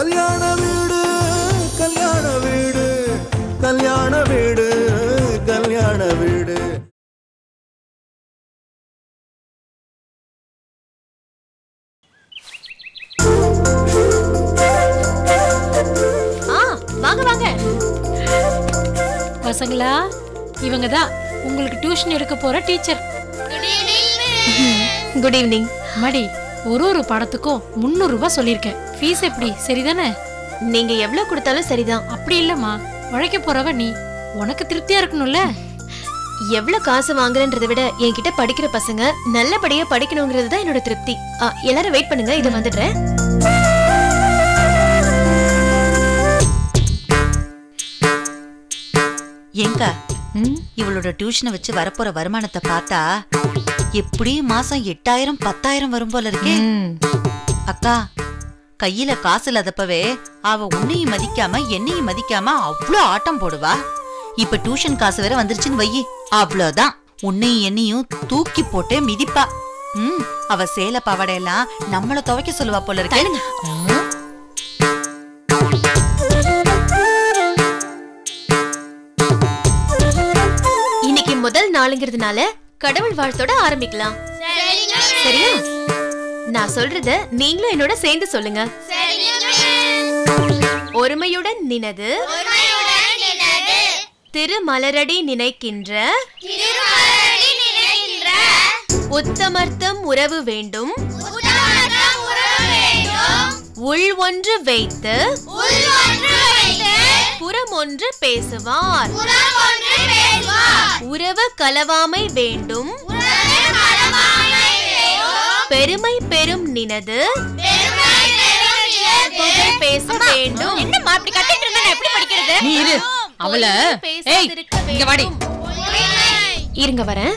கல்யாண வீடு கல்யாண வீடு கல்யாண வீடு கல்யாண வீடு ஆ வாங்க வாங்க பசங்களா இவங்க தான் உங்களுக்கு டியூஷன் எடுக்க போற டீச்சர் குட் ஈவினிங் மடி ஒரு ஒரு பாடத்துக்கும் முந்நூறு ரூபாய் சொல்லியிருக்கேன் ஃபீஸ் எப்படி சரிதானே நீங்க எவ்வளவு கொடுத்தாலும் சரிதான் அப்படி இல்லம்மா உழைக்க போறவ நீ உனக்கு திருப்தியா இருக்கணும்ல எவ்வளவு காசு வாங்குறேன்றதை விட என்கிட்ட படிக்கிற பசங்க நல்லபடியா படிக்கணுங்கிறது தான் என்னோட திருப்தி ஆ, எல்லாரும் வெயிட் பண்ணுங்க இது வந்துடுறேன் ஏங்க இவளோட டியூஷனை வச்சு வரப்போற வருமானத்தை பார்த்தா எப்படியும் மாசம் எட்டாயிரம் பத்தாயிரம் வரும் போல இருக்கே அக்கா கையில காசு இல்லாதப்பவே அவ உன்னையும் மதிக்காம என்னையும் மதிக்காம அவ்ளோ ஆட்டம் போடுவா இப்ப டியூஷன் காசு வேற வந்துருச்சுன்னு வையி அவ்வளவுதான் உன்னையும் என்னையும் தூக்கி போட்டே மிதிப்பா ம் அவ சேலை பாவாடையெல்லாம் நம்மள துவைக்க சொல்லுவா போல இருக்கு இன்னைக்கு முதல் நாளுங்கிறதுனால கடவுள் வாழ்த்தோட ஆரம்பிக்கலாம் சரியா நான் சொல்றத நீங்களும் என்னோட சேர்ந்து சொல்லுங்க ஒருமையுடன் நினது திருமலரடி நினைக்கின்ற உத்தமர்த்தம் உறவு வேண்டும் உள் ஒன்று வைத்து புறம் ஒன்று பேசுவார் உறவு கலவாமை வேண்டும் பெருமை பெரும் நினது புகழ் பேச வேண்டும் என்னம்மா அப்படி கட்டிட்டு இருந்தா நான் எப்படி படிக்கிறது நீ இரு அவள ஏய் இங்க வாடி இருங்க வரேன்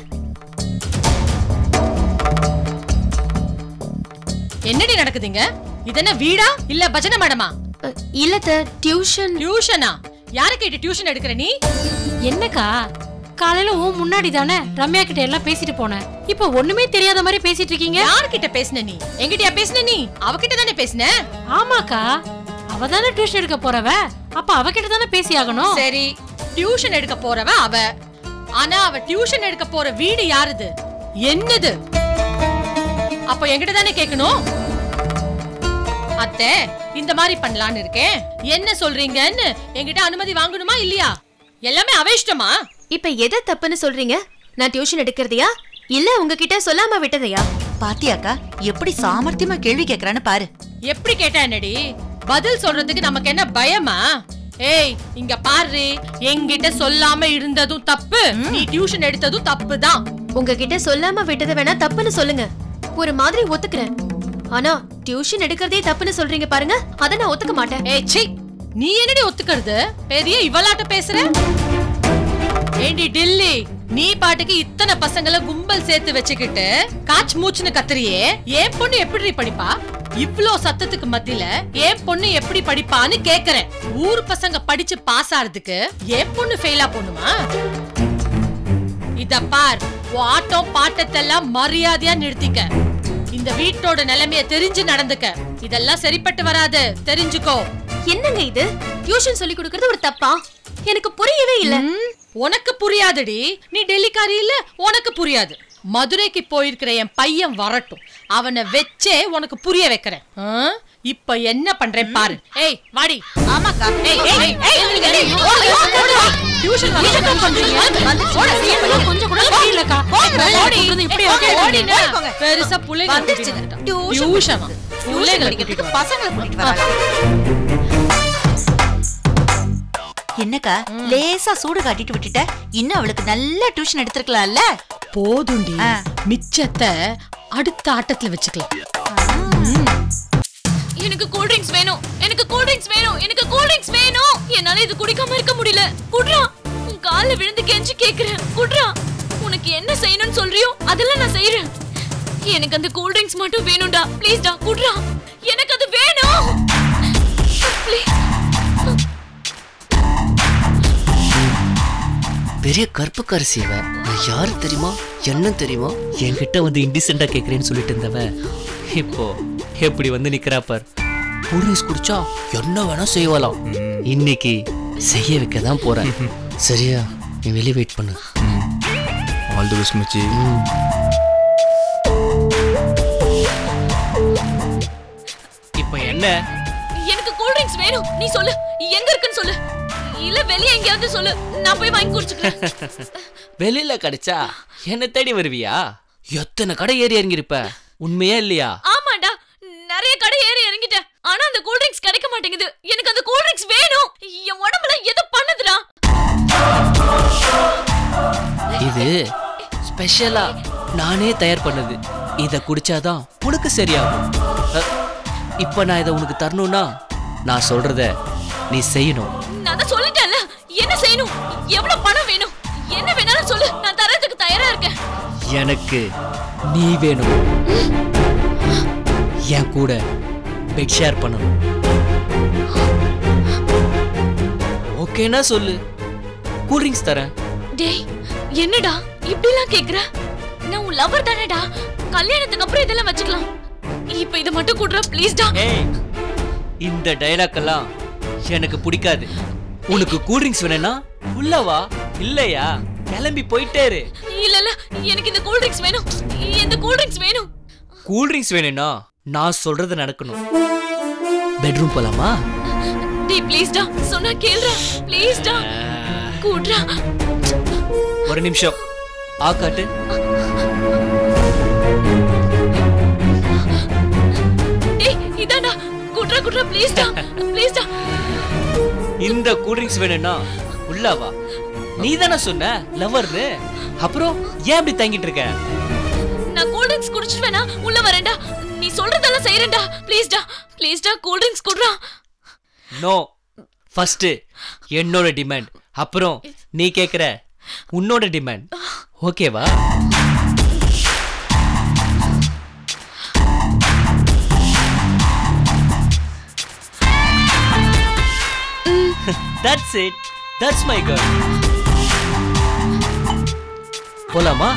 என்னடி நடக்குதுங்க இது என்ன வீடா இல்ல பஜனை மேடமா அ, இல்ல டியூஷன் டியூஷனா யாரு கேட்டு டியூஷன் எடுக்கிற நீ என்னக்கா காலையில உன் முன்னாடி தானே ரம்யா கிட்ட எல்லாம் பேசிட்டு போனேன் இப்ப ஒண்ணுமே தெரியாத மாதிரி பேசிட்டு இருக்கீங்க யார்கிட்ட பேசுன நீ என்கிட்டயா பேசுன நீ அவகிட்ட தானே பேசுன ஆமாக்கா அவ தானே டியூஷன் எடுக்க போறவ அப்ப அவகிட்ட தானே பேசி ஆகணும் சரி டியூஷன் எடுக்க போறவ அவ ஆனா அவ டியூஷன் எடுக்க போற வீடு யாருது என்னது அப்ப என்கிட்ட தானே கேட்கணும் அத்தை இந்த மாதிரி பண்ணலான்னு இருக்கேன் என்ன சொல்றீங்கன்னு என்கிட்ட அனுமதி வாங்கணுமா இல்லையா எல்லாமே அவ இஷ்டமா இப்ப எதை தப்புன்னு சொல்றீங்க நான் டியூஷன் எடுக்கிறதையா இல்ல உங்ககிட்ட சொல்லாம விட்டதையா பாத்தியாக்கா எப்படி சாமர்த்தியமா கேள்வி கேக்குறான்னு பாரு எப்படி கேட்டா என்னடி பதில் சொல்றதுக்கு நமக்கு என்ன பயமா ஏய் இங்க பாரு என்கிட்ட சொல்லாம இருந்ததும் தப்பு நீ டியூஷன் எடுத்ததும் தப்பு தான் உங்ககிட்ட சொல்லாம விட்டதை வேணா தப்புன்னு சொல்லுங்க ஒரு மாதிரி ஒத்துக்கிறேன் ஆனா டியூஷன் எடுக்கிறதே தப்புன்னு சொல்றீங்க பாருங்க அத நான் ஒத்துக்க மாட்டேன் ஏய் சி நீ என்னடி ஒத்துக்கிறது பெரிய இவளாட்ட பேசுற ஏண்டி டில்லி நீ பாட்டுக்கு இத்தனை பசங்கள கும்பல் சேர்த்து வச்சுக்கிட்டு காச் மூச்சுன்னு கத்துறியே என் பொண்ணு எப்படி படிப்பா இவ்ளோ சத்தத்துக்கு மத்தியில என் பொண்ணு எப்படி படிப்பான்னு கேக்குறேன் ஊர் பசங்க படிச்சு பாஸ் ஆறதுக்கு என் பொண்ணு ஃபெயிலா போணுமா இத பார் உன் ஆட்டம் பாட்டத்தெல்லாம் மரியாதையா நிறுத்திக்க இந்த வீட்டோட நிலைமைய தெரிஞ்சு நடந்துக்க இதெல்லாம் சரிப்பட்டு வராது தெரிஞ்சுக்கோ என்னங்க இது டியூஷன் சொல்லி கொடுக்கறது ஒரு தப்பா எனக்கு புரியவே இல்ல ம், உனக்கு புரியாதுடி நீ டெல்லிக்காரி இல்ல உனக்கு புரியாது மதுரைக்கு போயிருக்கிற என் பையன் வரட்டும் அவனை வச்சே உனக்கு புரிய வைக்கிறேன் ஆ? இப்ப என்ன பண்றேன் பாரு ஏய் வாடி ஆமாக்கா ஏய் ஏய் ஏய், ஏய் இவனுங்க, ஏய், ஓடு, ஓடு, ஓடு, வா. டியூஷன் வந்து என்ன பண்றீங்க ஓட, சீக்கிரம் வா. கொஞ்சம் கூட தெரியலக்கா ஓடி. இப்படி ஓடி, ஓடினா. போங்க. பெருசா புள்ளைங்க வந்துருச்சு. கூட்டிட்டு வந்துட்டான். டியூஷன் டியூஷனா? புள்ளைங்களை படிக்கிறதுக்கு கூட்டிட்டு வா. பசங்களை கூட்டிட்டு வராங்க என்னக்கா லேசா சூடு காட்டிட்டு விட்டுட்ட இன்னும் அவளுக்கு நல்ல டியூஷன் எடுத்திருக்கலாம்ல போதுண்டி ஆ. மிச்சத்தை அடுத்த ஆட்டத்துல வச்சுக்கலாம் எனக்கு கூல் ட்ரிங்க்ஸ் வேணும் எனக்கு கூல் ட்ரிங்க்ஸ் வேணும் எனக்கு கூல் ட்ரிங்க்ஸ் வேணும் என்னால இது குடிக்காம இருக்க முடியல குட்ரா உன் கால்ல விழுந்து கெஞ்சி கேக்குறேன் குட்ரா உனக்கு என்ன செய்யணும்னு சொல்றியோ அதெல்லாம் நான் செய்யறேன் எனக்கு அந்த கூல் ட்ரிங்க்ஸ் மட்டும் வேணும்டா ப்ளீஸ்டா குட்ரா எனக்கு அது வேணும் Please. பெரிய கற்புக்கரசி இவ நான் யாரு தெரியுமா என்ன தெரியுமா என்கிட்ட வந்து இன்டிசென்டா கேக்குறேன்னு சொல்லிட்டு இருந்தவ இப்போ எப்படி வந்து நிக்கிறா பார் கூல்ட்ரிங்க்ஸ் குடிச்சா என்ன வேணா செய்யலாம் இன்னைக்கு செய்ய வைக்க தான் போறேன் சரியா நீ வெளியே வெயிட் பண்ணு ஆல் தி பெஸ்ட் மச்சி இப்போ என்ன எனக்கு கூல் ட்ரிங்க்ஸ் வேணும் நீ சொல்லு எங்க இருக்குன்னு சொல்லு இல்ல வெளிய எங்கேயாவது சொல்லு நான் போய் வாங்கி குடிச்சுக்கிறேன் வெளியில கிடைச்சா என்ன தேடி வருவியா எத்தனை கடை ஏறி இறங்கியிருப்ப உண்மையா இல்லையா ஆமாடா நிறைய கடை ஏறி இறங்கிட்டேன் ஆனா அந்த கூல் ட்ரிங்க்ஸ் கிடைக்க மாட்டேங்குது எனக்கு அந்த கூல் ட்ரிங்க்ஸ் வேணும் என் உடம்புல ஏதோ பண்ணுதுடா இது ஸ்பெஷலா நானே தயார் பண்ணது இத குடிச்சாதான் உனக்கு சரியாகும் அ, இப்ப நான் இதை உனக்கு தரணும்னா நான் சொல்றத நீ செய்யணும் நான் தான் சொல்லிட்டேன்ல என்ன செய்யணும் எவ்வளவு பணம் வேணும் என்ன வேணாலும் சொல்லு நான் தரதுக்கு தயாரா இருக்கேன் எனக்கு நீ வேணும் என் கூட பெட் ஷேர் பண்ணணும் ஓகேனா சொல்லு கூல்ட்ரிங்க்ஸ் தரேன் டேய் என்னடா இப்படிலாம் கேக்குற நான் உன் லவர் தானேடா கல்யாணத்துக்கு அப்புறம் இதெல்லாம் வச்சுக்கலாம் இப்ப இதை மட்டும் குடுறா ப்ளீஸ்டா ஏய் இந்த டைலாக் எல்லாம் எனக்கு பிடிக்காது உனக்கு கூல்ட்ரிங்க்ஸ் வேணும்னா உள்ள வா இல்லையா கிளம்பி போயிட்டே இரு இல்ல இல்ல எனக்கு இந்த கூல் ட்ரிங்க்ஸ் வேணும் இந்த கூல் ட்ரிங்க்ஸ் வேணும் கூல்ட்ரிங்க்ஸ் வேணும்னா நான் சொல்றது நடக்கணும் பெட்ரூம் போலாமா டேய் ப்ளீஸ்டா சொன்னா கேளுடா ப்ளீஸ்டா கூடுறா ஒரு நிமிஷம் ஆ காட்டு டேய் இதாடா குட்ரா குட்ரா ப்ளீஸ்டா ப்ளீஸ்டா இந்த கூல்ட்ரிங்க்ஸ் வேணும்னா உள்ள வா நீ தானே சொன்ன லவர்னு அப்புறம் ஏன் இப்படி தங்கிட்டு இருக்க நான் கூல் ட்ரிங்க்ஸ் குடிச்சிட்டு வேணா உள்ள வரேன்டா நீ சொல்றதெல்லாம் செய்யறேன்டா ப்ளீஸ்டா ப்ளீஸ்டா கூல் ட்ரிங்க்ஸ் குட்ரா நோ ஃபர்ஸ்ட் என்னோட டிமாண்ட் அப்புறம் நீ கேக்குற உன்னோட டிமாண்ட் ஓகேவா that's it that's my girl போலாமா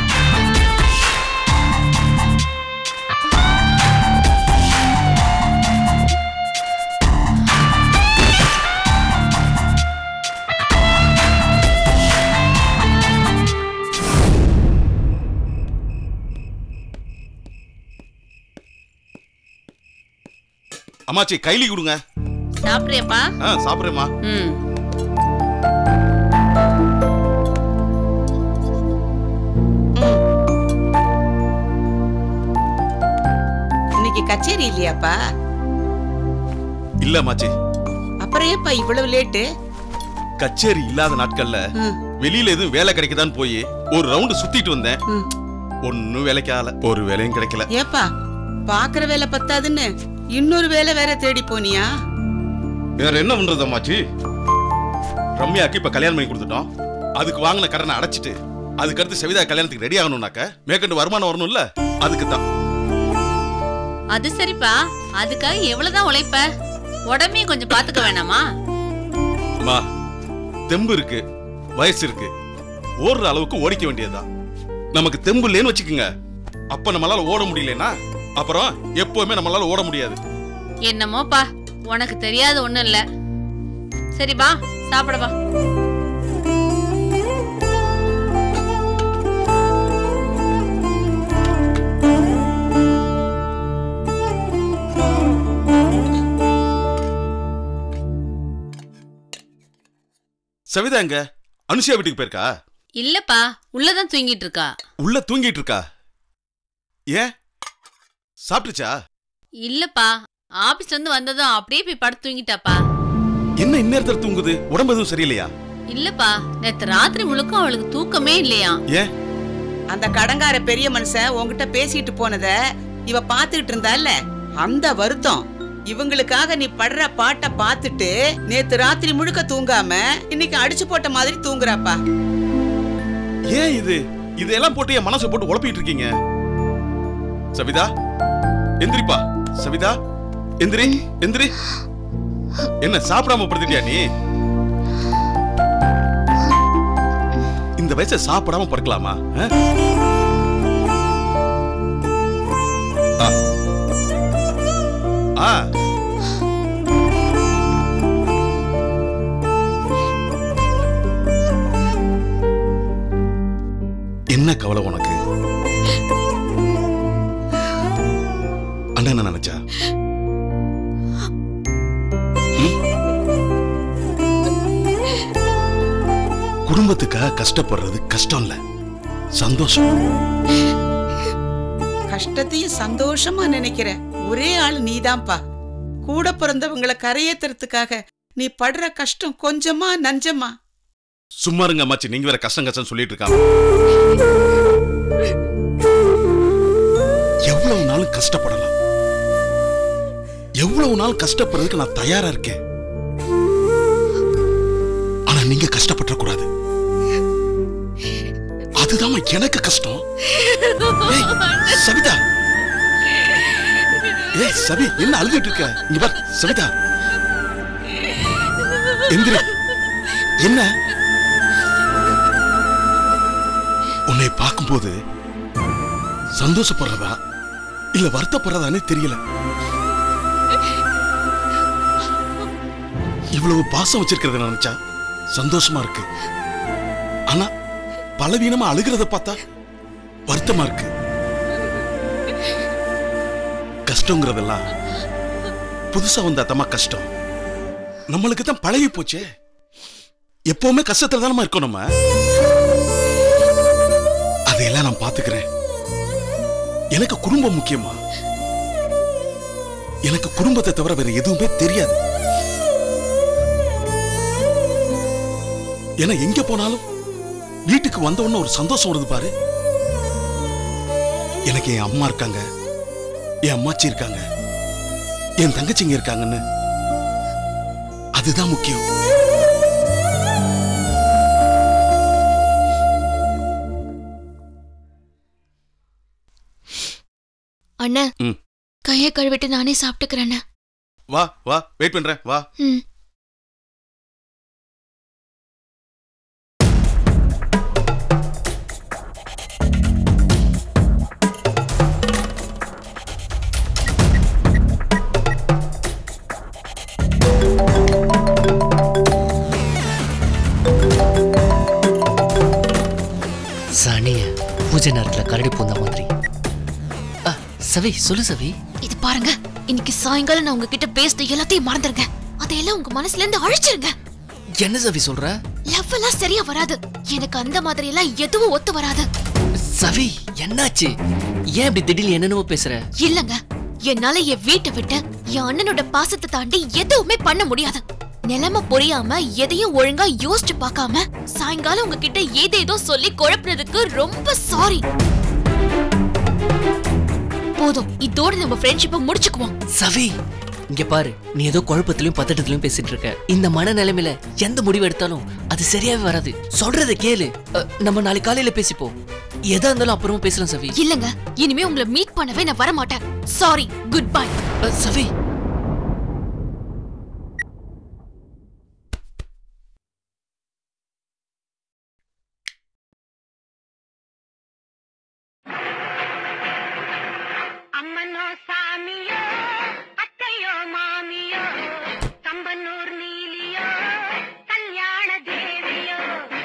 அம்மாச்சி கைலி கொடுங்க சாப்பிட்றியப்பா ஆ சாப்பிட்றேம்மா ம் இன்னைக்கு கச்சேரி இல்லையாப்பா இல்ல அம்மாச்சி அப்புறம் ஏப்பா இவ்வளவு லேட்டு கச்சேரி இல்லாத நாட்கள்ல ம். வெளியில எதுவும் வேலை கிடைக்குதான்னு போய் ஒரு ரவுண்டு சுத்திட்டு வந்தேன் ம். ஒன்னும் வேலைக்கு ஆகல ஒரு வேலையும் கிடைக்கல ஏப்பா பாக்குற வேலை பத்தாதுன்னு இன்னொரு வேலை வேற தேடி போனியா வேற என்ன பண்றது அம்மாச்சி ரம்யாக்கு இப்ப கல்யாணம் பண்ணி கொடுத்துட்டோம் அதுக்கு வாங்கின கடனை அடைச்சிட்டு அதுக்கு அடுத்து சவிதா கல்யாணத்துக்கு ரெடி ஆகணும்னாக்க மேற்கொண்டு வருமானம் வரணும்ல அதுக்கு தான் அது சரிப்பா அதுக்காக எவ்வளவுதான் உழைப்ப உடம்பையும் கொஞ்சம் பாத்துக்க வேணாமா அம்மா தெம்பு இருக்கு வயசு இருக்கு ஓடுற அளவுக்கு ஓடிக்க வேண்டியதுதான் நமக்கு தெம்பு இல்லைன்னு வச்சுக்கோங்க அப்ப நம்மளால ஓட முடியலன்னா அப்புறம் எப்பவுமே நம்மளால ஓட முடியாது என்னமோப்பா உனக்கு தெரியாத ஒண்ணும் இல்ல சரி வா சாப்பிட வா சவிதா எங்க அனுஷியா வீட்டுக்கு போயிருக்கா இல்லப்பா உள்ளதான் தூங்கிட்டு இருக்கா உள்ள தூங்கிட்டு இருக்கா ஏன் சாப்பிட்டுச்சா இல்லப்பா ஆபீஸ்ல இருந்து வந்ததும் அப்படியே போய் படுத்து தூங்கிட்டாப்பா என்ன இந்நேரத்துல தூங்குது உடம்பு எதுவும் சரியில்லையா இல்லப்பா நேத்து ராத்திரி முழுக்க அவளுக்கு தூக்கமே இல்லையா ஏன் அந்த கடங்கார பெரிய மனுஷன் உன்கிட்ட பேசிட்டு போனத இவ பாத்துக்கிட்டு இருந்தால அந்த வருத்தம் இவங்களுக்காக நீ படுற பாட்டை பார்த்துட்டு நேத்து ராத்திரி முழுக்க தூங்காம இன்னைக்கு அடிச்சு போட்ட மாதிரி தூங்குறாப்பா ஏன் இது இதெல்லாம் போட்டு என் மனசை போட்டு உழப்பிட்டு இருக்கீங்க சவிதா எந்திரிப்பா சவிதா எந்திரி எந்திரி என்ன சாப்பிடாம படுத்துட்டியா நீ இந்த வயசை சாப்பிடாம படுக்கலாமா ஆ? ஆ. ஆ அண்ணன் என்ன நினைச்சா ம்? குடும்பத்துக்காக கஷ்டப்படுறது கஷ்டம் இல்ல சந்தோஷம் கஷ்டத்தையும் சந்தோஷமா நினைக்கிற ஒரே ஆள் நீதான்ப்பா கூட பிறந்தவங்கள கரையேத்துறதுக்காக நீ படுற கஷ்டம் கொஞ்சமா நஞ்சமா சும்மா இருங்க அம்மாச்சி நீங்க வேற கஷ்டம் கஷ்டம் சொல்லிட்டு இருக்காங்க எவ்வளவு நாளும் கஷ்டப்படலாம் எவ்வளவு நாள் கஷ்டப்படுறதுக்கு நான் தயாரா இருக்கேன் ஆனா நீங்க கஷ்டப்பட கூடாது அதுதான் எனக்கு கஷ்டம் ஏய், சவிதா ஏய் சவி என்ன அழுதுட்டு இருக்க இங்க பார் சவிதா எந்திரி என்ன உன்னை பார்க்கும்போது சந்தோஷப்படுறதா இல்ல வருத்தப்படுறதானே தெரியல இவ்வளவு பாசம் வச்சிருக்கிறத நினைச்சா சந்தோஷமா இருக்கு ஆனா பலவீனமா அழுகிறத பார்த்தா வருத்தமா இருக்கு கஷ்டங்கிறதெல்லாம் புதுசா வந்தா தம்மா கஷ்டம் நம்மளுக்கு தான் பழகி போச்சே எப்பவுமே கஷ்டத்துல தானமா இருக்கோம் நம்ம அதையெல்லாம் நான் பாத்துக்கிறேன் எனக்கு குடும்பம் முக்கியமா எனக்கு குடும்பத்தை தவிர வேற எதுவுமே தெரியாது ஏன்னா எங்க போனாலும் வீட்டுக்கு வந்த உடனே ஒரு சந்தோஷம் வருது பாரு எனக்கு என் அம்மா இருக்காங்க என் அம்மாச்சி இருக்காங்க என் தங்கச்சிங்க இருக்காங்கன்னு அதுதான் முக்கியம் அண்ணன் ம். கையை கழுவிட்டு நானே சாப்பிட்டுக்கிறேன் வா வா வெயிட் பண்றேன் வா ம் சனிய பூஜை நேரத்துல கரடி பூந்த மாதிரி அ, சவி சொல்லு சவி இது பாருங்க இன்னைக்கு சாயங்காலம் நான் உங்ககிட்ட பேசின எல்லாத்தையும் மறந்துருங்க அதையெல்லாம் உங்க மனசுல இருந்து அழிச்சிருங்க என்ன சவி சொல்ற லவ் எல்லாம் சரியா வராது எனக்கு அந்த மாதிரி எல்லாம் எதுவும் ஒத்து வராது சவி என்னாச்சு ஏன் இப்படி திடீர்னு என்னென்னவோ பேசுற இல்லங்க என்னால என் வீட்டை விட்டு என் அண்ணனோட பாசத்தை தாண்டி எதுவுமே பண்ண முடியாது நிலைமை புரியாம எதையும் ஒழுங்கா யோசிச்சு பார்க்காம சாயங்காலம் உங்ககிட்ட ஏதேதோ சொல்லி குழப்பினதுக்கு ரொம்ப சாரி போதும் இதோட நம்ம ஃப்ரெண்ட்ஷிப்பை முடிச்சுக்குவோம் சவி இங்க பாரு நீ ஏதோ குழப்பத்திலயும் பதட்டத்திலயும் பேசிட்டு இருக்க இந்த மனநிலைமையில எந்த முடிவு எடுத்தாலும் அது சரியாவே வராது சொல்றத கேளு அ, நம்ம நாளைக்கு காலையில பேசிப்போம் எதா இருந்தாலும் அப்புறமா பேசலாம் சவி இல்லங்க இனிமே உங்களை மீட் பண்ணவே நான் வர மாட்டேன் சாரி குட் பை அ, சவி அம்மனோ சாமியோ அத்தையோ மாமியோ கம்பனூர் நீலியோ கல்யாண தேவியோ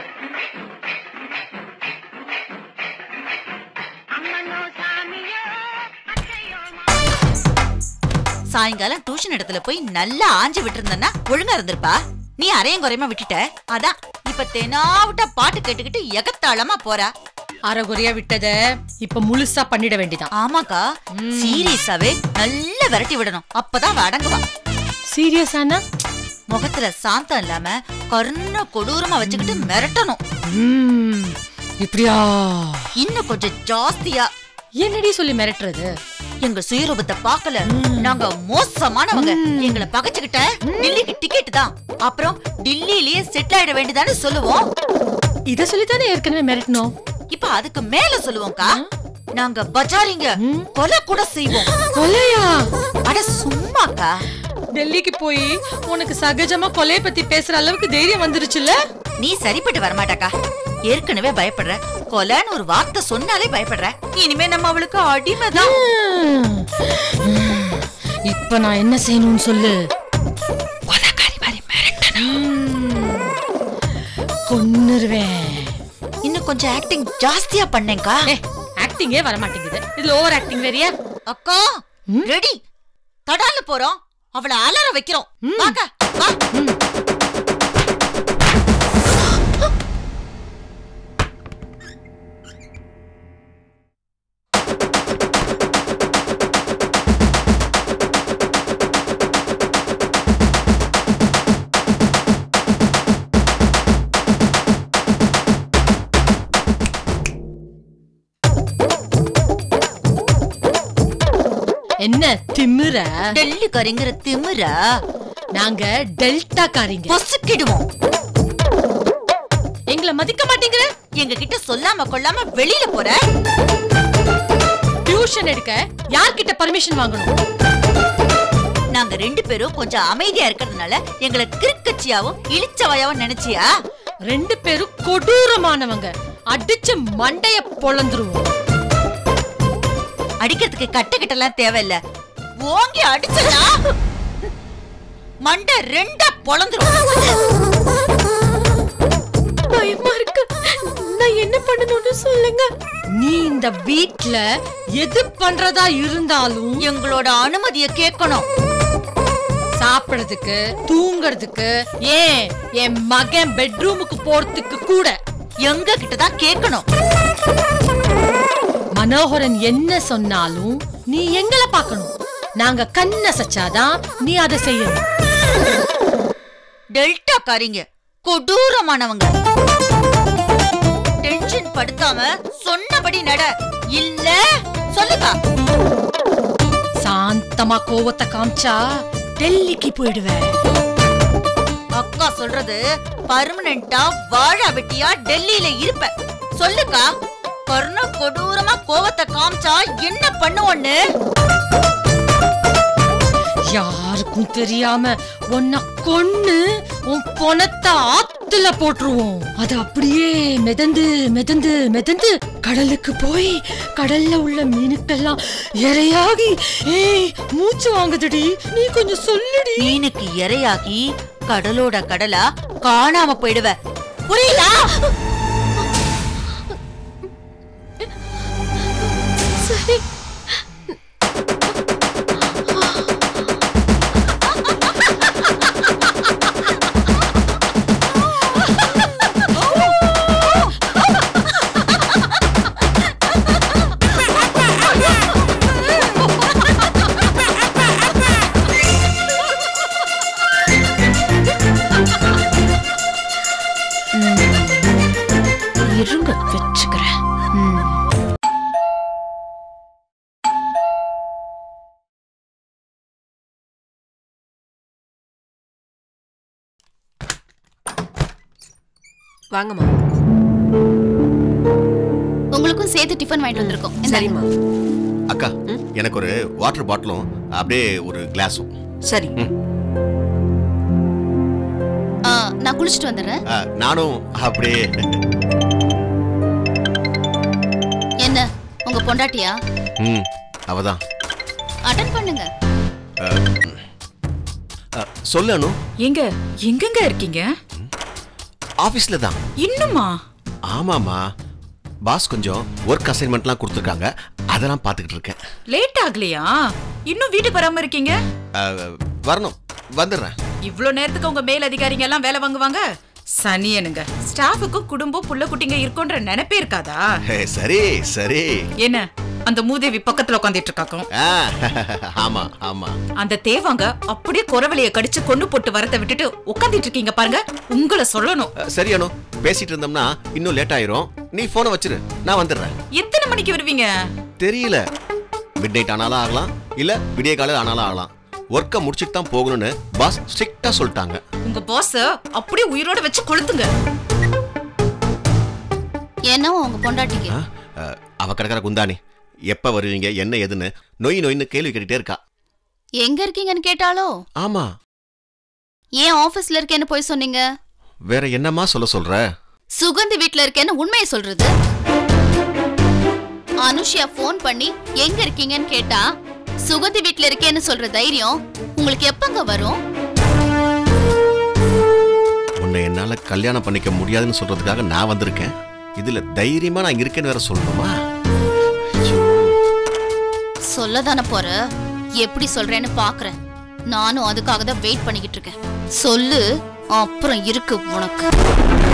அம்மனோ சாமியோ அத்தையோ சாயங்காலம் டியூஷன் இடத்துல போய் நல்லா ஆஞ்சு விட்டுருந்தன்னா ஒழுங்கா இருந்திருப்பா நீ அரையும் குறையமா விட்டுட்ட அதான் இப்ப தெனாவிட்ட பாட்டு கேட்டுக்கிட்டு எகத்தாளமா போறா அரைகுறையா விட்டத இப்ப முழுசா பண்ணிட வேண்டியதான் ஆமாக்கா சீரியஸாவே நல்லா விரட்டி விடணும் அப்பதான் அவ அடங்குவா சீரியஸானா முகத்துல சாந்தம் இல்லாம கருண கொடூரமா வச்சுக்கிட்டு மிரட்டணும் ம், இப்படியா இன்னும் கொஞ்சம் ஜாஸ்தியா என்னடி சொல்லி மிரட்டுறது எங்க சுயரூபத்தை பார்க்கல நாங்க மோசமானவங்க எங்களை பகைச்சுக்கிட்ட டில்லிக்கு டிக்கெட் தான் அப்புறம் டில்லியிலேயே செட்டில் ஆயிட வேண்டியதானே சொல்லுவோம் இத சொல்லித்தானே ஏற்கனவே மிரட்டணும் இப்ப அதுக்கு மேல சொல்லுவோம்க்கா நாங்க பஜாரிங்க கொலை கூட செய்வோம் கொலையா அட சும்மாக்கா டெல்லிக்கு போய் உனக்கு சகஜமா கொலைய பத்தி பேசுற அளவுக்கு தைரியம் வந்துருச்சுல்ல நீ சரிப்பட்டு வரமாட்டாக்கா ஏற்கனவே பயப்படுற கொலைன்னு ஒரு வார்த்தை சொன்னாலே பயப்படுற இனிமே நம்ம அவளுக்கு அடிமைதான் இப்ப நான் என்ன செய்யணும்னு சொல்லு கொலைக்காரி மாதிரி மிரட்டணும் கொன்னுருவேன் இன்னும் கொஞ்சம் ஆக்டிங் ஜாஸ்தியா பண்ணேங்க்கா ஆக்டிங்கே வர மாட்டேங்குது இதுல ஓவர் ஆக்டிங் வேறியா அக்கா ரெடி தடால போறோம் அவளை அலற வைக்கிறோம் வாங்க வா என்ன திமிர டெல்லிக்காரிங்கிற திமிரா நாங்க டெல்டா காரிங்க பொசுக்கிடுவோம் எங்களை மதிக்க மாட்டேங்கிற எங்க கிட்ட சொல்லாம கொள்ளாம வெளியில போற டியூஷன் எடுக்க யார்கிட்ட பர்மிஷன் வாங்கணும் நாங்க ரெண்டு பேரும் கொஞ்சம் அமைதியா இருக்கிறதுனால எங்களை கிறுக்கச்சியாவும் இழிச்சவாயாவும் நினைச்சியா ரெண்டு பேரும் கொடூரமானவங்க அடிச்சு மண்டைய பொளந்துருவோம் அடிக்கிறதுக்கு கட்ட கிட்டலாம் தேவையில்ல ஓங்கி அடிச்சனா மண்டை ரெண்டா பொளந்துரும் பயமா இருக்கு நான் என்ன பண்ணணும்னு சொல்லுங்க நீ இந்த வீட்ல எது பண்றதா இருந்தாலும் எங்களோட அனுமதிய கேட்கணும் சாப்பிடுறதுக்கு தூங்குறதுக்கு ஏன் என் மகன் பெட்ரூமுக்கு போறதுக்கு கூட எங்க கிட்ட தான் கேட்கணும் மனோகரன் என்ன சொன்னாலும் நீ எங்களை பார்க்கணும் நாங்க கண்ண சச்சாதான் நீ அதை செய்யணும் டெல்டா காரிங்க கொடூரமானவங்க டென்ஷன் படுத்தாம சொன்னபடி நட இல்ல சொல்லுக்கா சாந்தமா கோவத்தை காமிச்சா டெல்லிக்கு போயிடுவேன் அக்கா சொல்றது பர்மனண்டா வாழா வெட்டியா டெல்லியில இருப்ப சொல்லுக்கா கர்ண கொடூரமா கோவத்தை காமிச்சா என்ன பண்ணுவோன்னு யாருக்கும் தெரியாம உன்னை கொன்னு உன் பொணத்தை ஆத்துல போட்டுருவோம் அது அப்படியே மிதந்து மிதந்து மிதந்து கடலுக்கு போய் கடல்ல உள்ள மீனுக்கெல்லாம் இரையாகி ஏய் மூச்சு வாங்குதுடி நீ கொஞ்சம் சொல்லுடி மீனுக்கு இரையாகி கடலோட கடலா காணாம போயிடுவ புரியுதா சரி இருங்க வச்சுக்கிறேன் வாங்கம்மா உங்களுக்கும் சேர்த்து டிஃபன் வாங்கிட்டு வந்திருக்கோம் இந்தாங்க. சரிம்மா அக்கா எனக்கு ஒரு வாட்டர் பாட்டிலும் அப்படியே ஒரு கிளாஸும் சரி ஆ, நான் குளிச்சுட்டு வந்துடுறேன் ஆ, நானும் அப்படியே என்ன உங்க பொண்டாட்டியா ம் அவதான் அட்டன் பண்ணுங்க ஆ, சொல்லு அனு எங்க எங்கெங்க இருக்கீங்க ஆபீஸ்ல தான் இன்னுமா ஆமாமா பாஸ் கொஞ்சம் ஒர்க் அசைன்மெண்ட்லாம் கொடுத்துருக்காங்க அதெல்லாம் பார்த்துக்கிட்டு இருக்கேன் லேட் ஆகலையா இன்னும் வீட்டுக்கு வராம இருக்கீங்க ஆ, வரணும் வந்துடுறேன் இவ்ளோ நேரத்துக்கு உங்க மேல் அதிகாரிங்க எல்லாம் வேலை வாங்குவாங்க சனியனுங்க ஸ்டாஃபுக்கு குடும்பம் புள்ள குட்டிங்க இருக்குன்ற நினைப்பே இருக்காதா ஹே, சரி சரி என்ன அந்த மூதேவி பக்கத்துல உட்காந்துட்டு இருக்காக்கும் ஆ, ஆமா ஆமா அந்த தேவாங்க அப்படியே குறவழிய கடிச்சு கொண்டு போட்டு வரத்தை விட்டுட்டு உட்காந்துட்டு இருக்கீங்க பாருங்க உங்களை சொல்லணும் ஆ, சரி அனு பேசிட்டு இருந்தோம்னா இன்னும் லேட் ஆயிரும் நீ போனை வச்சிரு நான் வந்துடுறேன் எத்தனை மணிக்கு வருவீங்க தெரியல மிட் நைட் ஆனாலும் ஆகலாம் இல்ல விடிய காலையில் ஆனாலும் ஆகலாம் ஒர்க்கை முடிச்சிட்டு தான் போகணும்னு பாஸ் ஸ்ட்ரிக்டா சொல்லிட்டாங்க உங்க பாஸ் அப்படியே உயிரோட வச்சு கொளுத்துங்க என்னவோ உங்க பொண்டாட்டிக்கு ஆ, ஆ, அவ கிடக்கிற குந்தாணி எப்ப வருவீங்க என்ன ஏதுன்னு நொய் நொய்னு கேள்வி கேட்டுட்டே இருக்கா எங்க இருக்கீங்கன்னு கேட்டாலோ ஆமா ஏன் ஆபீஸ்ல இருக்கேன்னு போய் சொன்னீங்க வேற என்னம்மா சொல்ல சொல்ற சுகந்தி வீட்ல இருக்கேன்னு உண்மையை சொல்றது அனுஷ்யா ஃபோன் பண்ணி எங்க இருக்கீங்கன்னு கேட்டா சுகந்தி வீட்ல இருக்கேன்னு சொல்ற தைரியம் உங்களுக்கு எப்பங்க வரும் உன்னை என்னால கல்யாணம் பண்ணிக்க முடியாதுன்னு சொல்றதுக்காக நான் வந்திருக்கேன் இதுல தைரியமா நான் இங்க இருக்கேன்னு வேற சொல்லணுமா சொல்லதானே போற எப்படி சொல்றேன்னு பாக்குறேன் நானும் அதுக்காக தான் வெயிட் பண்ணிக்கிட்டு இருக்கேன் சொல்லு அப்புறம் இருக்கு உனக்கு